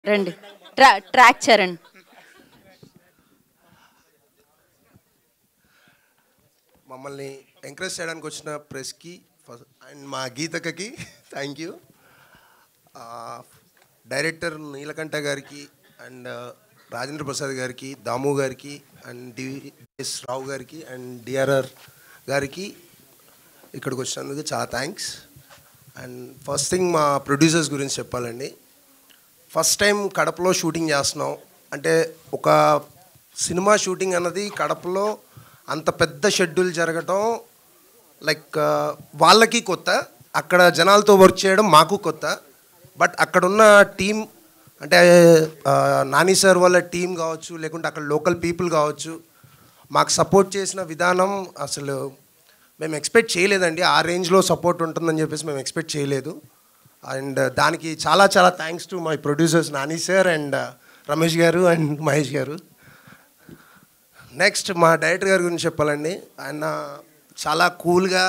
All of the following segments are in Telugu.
రండి ట్రా ట్రాక్ చరణ్ మమ్మల్ని ఎంకరేజ్ చేయడానికి వచ్చిన ప్రెస్కి ఫస్ట్ అండ్ మా గీతకకి థ్యాంక్ యూ డైరెక్టర్ నీలకంఠ గారికి అండ్ రాజేంద్ర ప్రసాద్ గారికి దాము గారికి అండ్ డిఎస్ రావు గారికి అండ్ డిఆర్ఆర్ గారికి ఇక్కడికి వచ్చినందుకు చాలా థ్యాంక్స్ అండ్ ఫస్ట్ థింగ్ మా ప్రొడ్యూసర్స్ గురించి చెప్పాలండి ఫస్ట్ టైం కడపలో షూటింగ్ చేస్తున్నాం అంటే ఒక సినిమా షూటింగ్ అన్నది కడపలో అంత పెద్ద షెడ్యూల్ జరగటం లైక్ వాళ్ళకి కొత్త అక్కడ జనాలతో వర్క్ చేయడం మాకు కొత్త బట్ అక్కడున్న టీం అంటే ఆ, నాని సార్ వాళ్ళ టీం కావచ్చు లేకుంటే అక్కడ లోకల్ పీపుల్ కావచ్చు మాకు సపోర్ట్ చేసిన విధానం అసలు మేము ఎక్స్పెక్ట్ చేయలేదండి ఆ రేంజ్లో సపోర్ట్ ఉంటుందని చెప్పేసి మేము ఎక్స్పెక్ట్ చేయలేదు అండ్ దానికి చాలా చాలా thanks to my producers Nani sir and Ramesh గారు అండ్ మహేష్ గారు నెక్స్ట్ మా డైరెక్టర్ గారి గురించి చెప్పాలండి ఆయన చాలా కూల్గా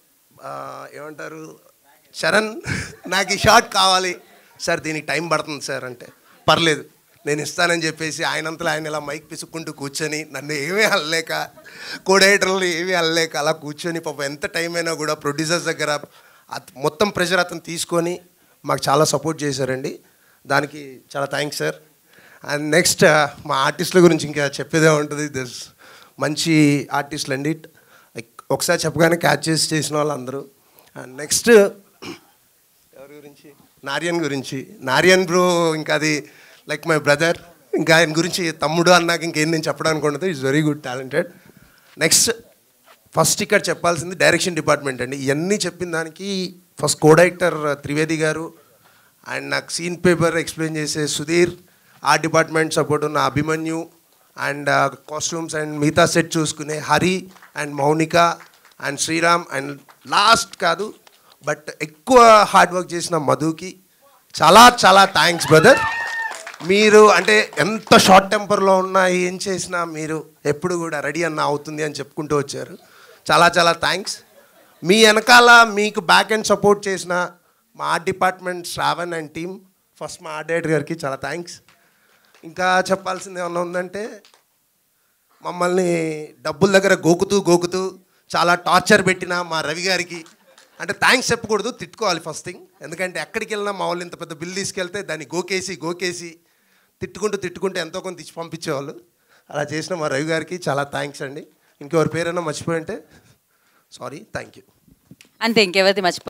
ఏమంటారు చరణ్ నాకు ఈ షాట్ కావాలి సార్ దీనికి టైం పడుతుంది సార్ అంటే పర్లేదు నేను ఇస్తానని చెప్పేసి ఆయనంతలో ఆయన ఇలా మైక్ పిసుక్కుంటూ కూర్చొని నన్ను ఏమీ అల్లలేక కోడేటర్లు ఏమీ అల్లలేక అలా కూర్చొని పాపం ఎంత టైం అయినా కూడా ప్రొడ్యూసర్స్ దగ్గర అత- మొత్తం ప్రెషర్ అతను తీసుకొని మాకు చాలా సపోర్ట్ చేశారండి దానికి చాలా థ్యాంక్స్ సార్ అండ్ నెక్స్ట్ మా ఆర్టిస్టుల గురించి ఇంకా చెప్పేదే ఉంటుంది దిస్ మంచి ఆర్టిస్టులు అండి Like, ఒకసారి చెప్పగానే క్యాచ్ చేసి చేసిన వాళ్ళందరూ అండ్ నెక్స్ట్ ఎవరి గురించి నారియన్ గురించి నారియన్ బ్రో ఇంకా అది లైక్ మై బ్రదర్ ఇంకా ఆయన గురించి తమ్ముడు అన్నాక ఇంకేం నేను చెప్పడానికి ఉండదు is very good talented next first ఇక్కడ చెప్పాల్సింది డైరెక్షన్ డిపార్ట్మెంట్ అండి ఇవన్నీ చెప్పిన దానికి ఫస్ట్ కో డైరెక్టర్ త్రివేది గారు అండ్ నాకు సీన్ పేపర్ ఎక్స్ప్లెయిన్ చేసే సుధీర్ ఆ డిపార్ట్మెంట్ సపోర్ట్ ఉన్న అభిమన్యు అండ్ కాస్ట్యూమ్స్ అండ్ మిగతా సెట్ చూసుకునే Hari and Mounika and Sriram and last కాదు బట్ ఎక్కువ హార్డ్ వర్క్ చేసిన మధుకి చాలా చాలా థ్యాంక్స్ బ్రదర్ మీరు అంటే ఎంత షార్ట్ టెంపర్లో ఉన్నా ఏం చేసినా మీరు ఎప్పుడు కూడా రెడీ అన్న అవుతుంది అని చెప్పుకుంటూ వచ్చారు చాలా చాలా థ్యాంక్స్ మీ వెనకాల మీకు బ్యాక్ అండ్ సపోర్ట్ చేసిన మా art department Shravan and team first మా ఆర్ట్ డైరెక్టర్ గారికి చాలా థ్యాంక్స్ ఇంకా చెప్పాల్సింది ఏమన్నా ఉందంటే మమ్మల్ని డబ్బుల దగ్గర గోకుతూ గోకుతూ చాలా టార్చర్ పెట్టిన మా రవి గారికి అంటే థ్యాంక్స్ చెప్పకూడదు తిట్టుకోవాలి ఫస్ట్ థింగ్ ఎందుకంటే ఎక్కడికి వెళ్ళినా మా వాళ్ళు ఇంత పెద్ద బిల్ తీసుకెళ్తే దాన్ని గోకేసి గోకేసి తిట్టుకుంటూ తిట్టుకుంటూ ఎంతో కొంత ఇచ్చి పంపించేవాళ్ళు అలా చేసిన మా రవి గారికి చాలా థ్యాంక్స్ అండి ఇంకెవరి పేరైనా మర్చిపోయి ఉంటే సారీ థ్యాంక్ యూ అంతే ఇంకెవరిది మర్చిపో